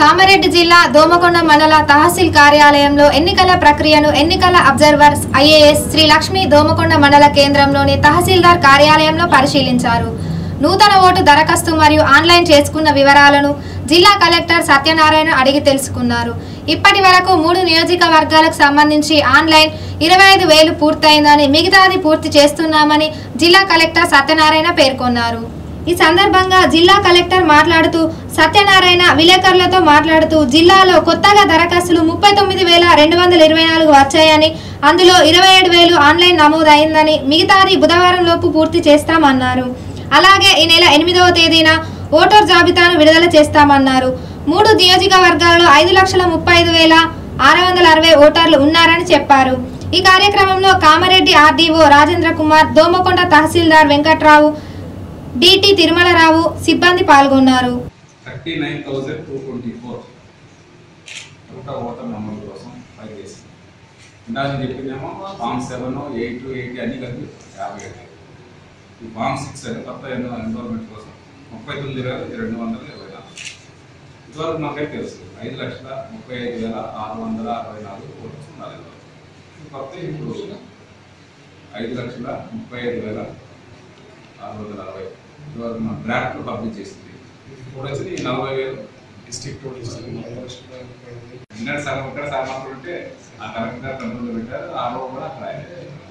కామారెడ్డి జిల్లా దోమకొండ మండల తహసీల్ కార్యాలయంలో ఎన్నికల ప్రక్రియను ఎన్నికల అబ్జర్వర్స్ ఐఏఎస్ శ్రీ లక్ష్మి దోమకొండ మండల కేంద్రంలోని తహసీల్దార్ కార్యాలయంలో పరిశీలించారు నూతన ఓటు దరఖాస్తు మరియు ఆన్లైన్ చేసుకున్న వివరాలను జిల్లా కలెక్టర్ సత్యనారాయణ అడిగి తెలుసుకున్నారు ఇప్పటి వరకు మూడు నియోజకవర్గాలకు సంబంధించి ఆన్లైన్ ఇరవై ఐదు వేలు పూర్తయిందని మిగతాది పూర్తి చేస్తున్నామని జిల్లా కలెక్టర్ సత్యనారాయణ పేర్కొన్నారు ఈ సందర్భంగా జిల్లా కలెక్టర్ మాట్లాడుతూ సత్యనారాయణ విలేకరులతో మాట్లాడుతూ జిల్లాలో కొత్తగా దరఖాస్తులు ముప్పై తొమ్మిది వేల రెండు వందల ఇరవై నాలుగు వచ్చాయని అందులో ఇరవై ఏడు వేలు ఆన్లైన్ నమోదైందని మిగతాది బుధవారం లోపు పూర్తి చేస్తామన్నారు అలాగే ఈ నెల ఎనిమిదవ తేదీన ఓటర్ జాబితాను విడుదల చేస్తామన్నారు మూడు నియోజకవర్గాల్లో ఐదు లక్షల ముప్పై ఐదు వేల ఆరు వందల అరవై ఓటర్లు ఉన్నారని చెప్పారు ఈ కార్యక్రమంలో కామారెడ్డి ఆర్డీఓ రాజేంద్ర కుమార్ దోమకొండ తహసీల్దార్ వెంకట్రావు డిటి తిరుమలరావు సిబ్బంది పాల్గొన్నారు thirty nine thousand two twenty four ఒక ఓటర్ నమోదు కోసం ఫైల్ చేసి ఇందాక చెప్పిందేమో ఫామ్ సెవెన్ ఎయిట్ ఎయిట్ అన్ని కలిపి యాభై ఏడు ఈ ఫామ్ సిక్స్ అని కొత్త ఎన్నో ఎన్రోల్మెంట్ కోసం ముప్పై తొమ్మిది వేల రెండు వందల ఇరవై నాలుగు ఇదివరకు మాకైతే తెలుసు ఐదు లక్షల ముప్పై ఐదు వేల ఆరు వందల అరవై నాలుగు ఓటర్స్ ఉన్నారు ఇందులో. ఈ కొత్త ఇప్పుడు ఐదు లక్షల ముప్పై ఐదు వేల ఆరు వందల అరవై ఇదివరకు మన డ్రాఫ్ట్ పబ్లిష్ చేసింది ఇప్పుడు వచ్చి ఈ నలభై వేలు డిస్ట్రిక్ట్ నిన్న సగం ఇక్కడ సగం అక్కడ ఉంటే ఆ కలెక్టర్ కంట్రోల్ పెట్టారు ఆ లోపల కూడా అక్కడ ఆయన